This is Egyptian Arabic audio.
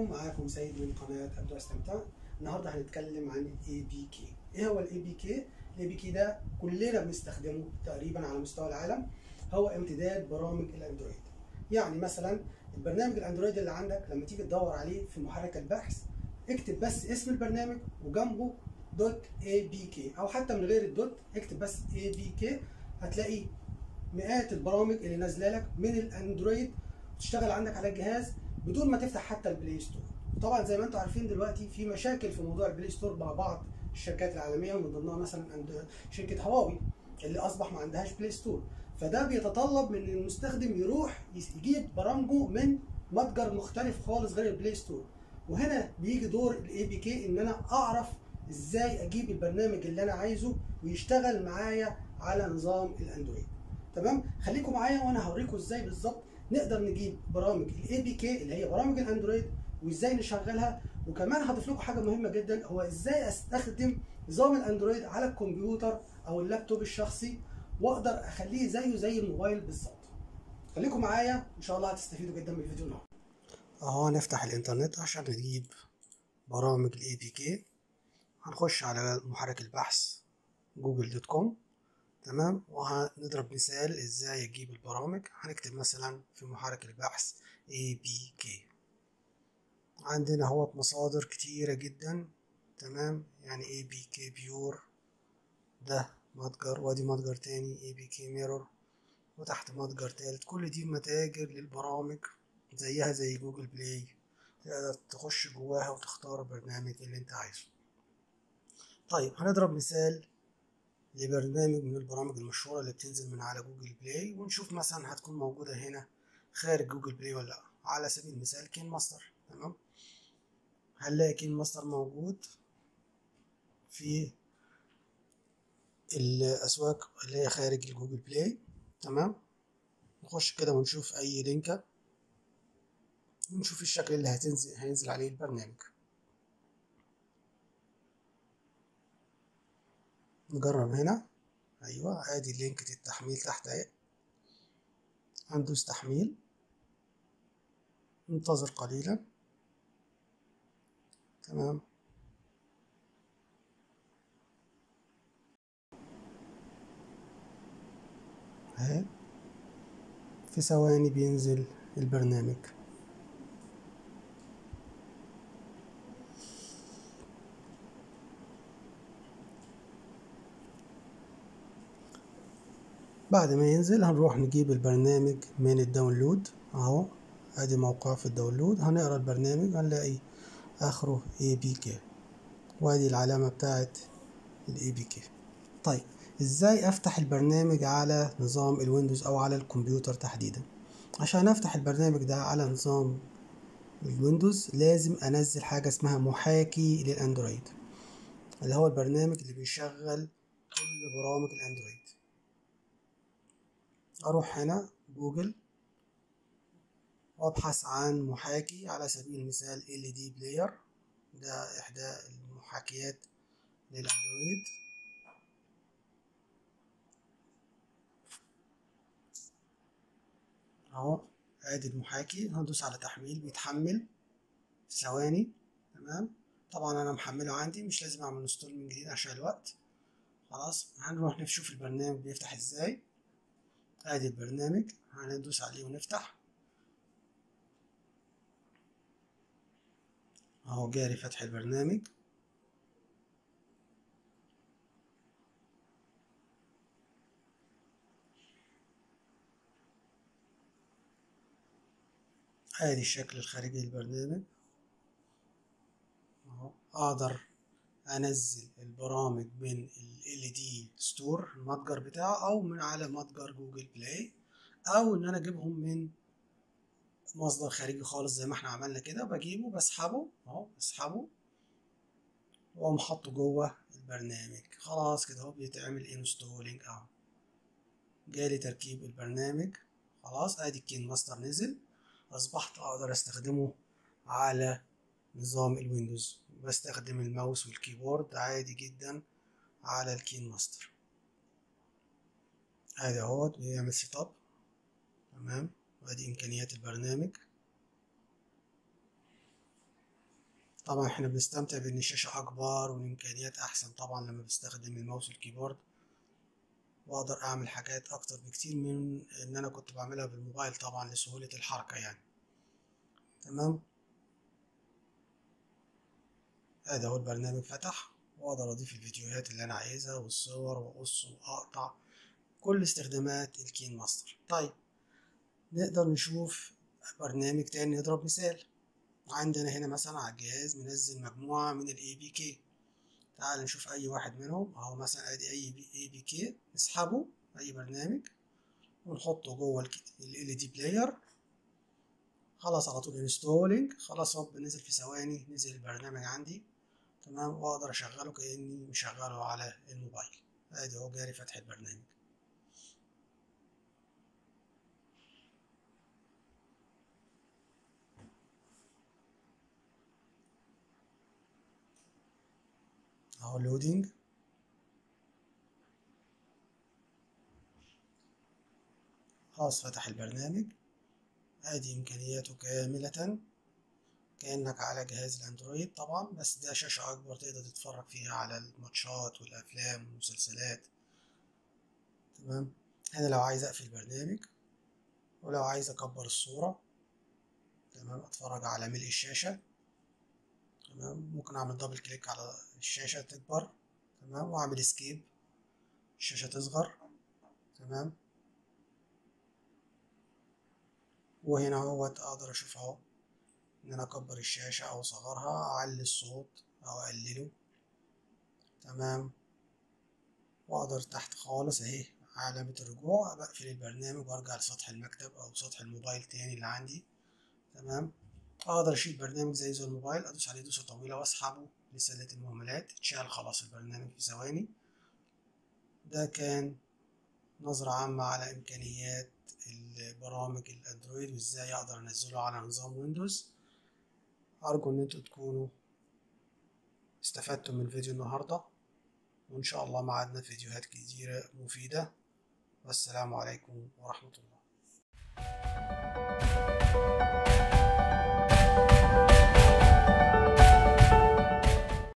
عليكم معاكم سيد من قناه ابدا استمتع النهارده هنتكلم عن الاي بي كي ايه هو الاي بي كي الاي بي كي ده كلنا بنستخدمه تقريبا على مستوى العالم هو امتداد برامج الاندرويد يعني مثلا البرنامج الاندرويد اللي عندك لما تيجي تدور عليه في محرك البحث اكتب بس اسم البرنامج وجنبه دوت اي بي كي او حتى من غير الدوت اكتب بس اي بي كي هتلاقي مئات البرامج اللي نازله لك من الاندرويد تشتغل عندك على الجهاز بدون ما تفتح حتى البلاي ستور طبعا زي ما انتم عارفين دلوقتي في مشاكل في موضوع البلاي ستور مع بعض الشركات العالميه ومن ضمنها مثلا عند شركه هواوي اللي اصبح ما عندهاش بلاي ستور فده بيتطلب من المستخدم يروح يجيب برامجه من متجر مختلف خالص غير البلاي ستور وهنا بيجي دور الاي بي كي ان انا اعرف ازاي اجيب البرنامج اللي انا عايزه ويشتغل معايا على نظام الاندرويد تمام خليكم معايا وانا هوريكم ازاي بالظبط نقدر نجيب برامج الاي بي كي اللي هي برامج الاندرويد وازاي نشغلها وكمان هضيف لكم حاجه مهمه جدا هو ازاي استخدم نظام الاندرويد على الكمبيوتر او اللابتوب الشخصي واقدر اخليه زيه زي الموبايل بالظبط خليكم معايا ان شاء الله هتستفيدوا جدا من الفيديو النهارده اهو نفتح الانترنت عشان نجيب برامج الاي بي كي هنخش على محرك البحث جوجل دوت كوم تمام وهنضرب مثال ازاي اجيب البرامج هنكتب مثلا في محرك البحث ABK عندنا اهوت مصادر كتيرة جدا تمام يعني ABK بيور ده متجر وادي متجر تاني ABK ميرور وتحت متجر تالت كل دي متاجر للبرامج زيها زي جوجل بلاي تقدر تخش جواها وتختار البرنامج اللي انت عايزه طيب هنضرب مثال لبرنامج من البرامج المشهورة اللي بتنزل من على جوجل بلاي ونشوف مثلا هتكون موجودة هنا خارج جوجل بلاي ولا لأ على سبيل المثال كين ماستر تمام هنلاقي كين ماستر موجود في الأسواق اللي هي خارج الجوجل بلاي تمام نخش كده ونشوف أي لينكة ونشوف الشكل اللي هتنزل هينزل عليه البرنامج نجرب هنا ايوه ادي لينك التحميل تحت اهي هندوس تحميل ننتظر قليلا تمام اهي في ثواني بينزل البرنامج بعد ما ينزل هنروح نجيب البرنامج من الداونلود اهو ادي موقع في الداونلود هنقرا البرنامج هنلاقي اخره اي بي كي وادي العلامه بتاعت الاي بي كي طيب ازاي افتح البرنامج على نظام الويندوز او على الكمبيوتر تحديدا عشان افتح البرنامج ده على نظام الويندوز لازم انزل حاجه اسمها محاكي للاندرويد اللي هو البرنامج اللي بيشغل كل برامج الاندرويد أروح هنا جوجل وأبحث عن محاكي على سبيل المثال LED بلاير ده إحدى المحاكيات للأندرويد أهو أدي المحاكي هندوس على تحميل بيتحمل في ثواني تمام طبعا أنا محمله عندي مش لازم أعمل انستول من جديد عشان الوقت خلاص هنروح نشوف البرنامج بيفتح ازاي ادي البرنامج هندوس عليه ونفتح اهو جاري فتح البرنامج ادي الشكل الخارجي للبرنامج اهو اقدر انزل البرامج من ال دي ستور المتجر بتاعه او من على متجر جوجل بلاي او ان انا اجيبهم من مصدر خارجي خالص زي ما احنا عملنا كده بجيبه بسحبه اهو بسحبه واقوم حاطه جوه البرنامج خلاص كده اهو بيتعمل انستولينج اهو جالي تركيب البرنامج خلاص ادي الكين ماستر نزل اصبحت اقدر استخدمه على نظام الويندوز بستخدم الماوس والكيبورد عادي جدا على الكين ماستر ادي اهوت بيعمل سيت اب تمام وادي امكانيات البرنامج طبعا احنا بنستمتع بان الشاشة اكبر والامكانيات احسن طبعا لما بستخدم الماوس والكيبورد واقدر اعمل حاجات اكتر بكتير من ان انا كنت بعملها بالموبايل طبعا لسهولة الحركة يعني تمام ادي اهو البرنامج فتح واقدر اضيف الفيديوهات اللي انا عايزها والصور واقص واقطع كل استخدامات الكين ماستر طيب نقدر نشوف برنامج تاني نضرب مثال عندنا هنا مثلا على الجهاز منزل مجموعة من الاي بي كي تعال نشوف اي واحد منهم اهو مثلا ادي اي بي اي بي كي نسحبه اي برنامج ونحطه جوه ال دي بلاير خلاص على طول انستولينج خلاص هوب نزل في ثواني نزل البرنامج عندي تمام واقدر اشغله كاني مشغله على الموبايل ادي اهو جاري فتح البرنامج اهو لودينج خلاص فتح البرنامج ادي امكانياته كاملة كأنك على جهاز الاندرويد طبعا بس ده شاشة اكبر تقدر تتفرج فيها على الماتشات والافلام والمسلسلات تمام انا لو عايز اقفل البرنامج ولو عايز اكبر الصورة تمام اتفرج على ملء الشاشة تمام ممكن اعمل دبل كليك على الشاشة تكبر تمام واعمل اسكيب الشاشة تصغر تمام وهنا اهوت اقدر اشوف اهو ان انا اكبر الشاشة او اصغرها اعلي الصوت او اقلله تمام واقدر تحت خالص اهي علامة الرجوع بقفل البرنامج وارجع لسطح المكتب او سطح الموبايل تاني اللي عندي تمام اقدر اشيل برنامج زي زي الموبايل ادوس عليه دوسة طويلة واسحبه لسلة المهملات اتشال خلاص البرنامج في ثواني ده كان نظرة عامة على امكانيات البرامج الاندرويد وازاي اقدر انزله على نظام ويندوز ارجو ان انتوا تكونوا استفدتم من فيديو النهارده وان شاء الله معادنا فيديوهات كتيرة مفيدة والسلام عليكم ورحمة الله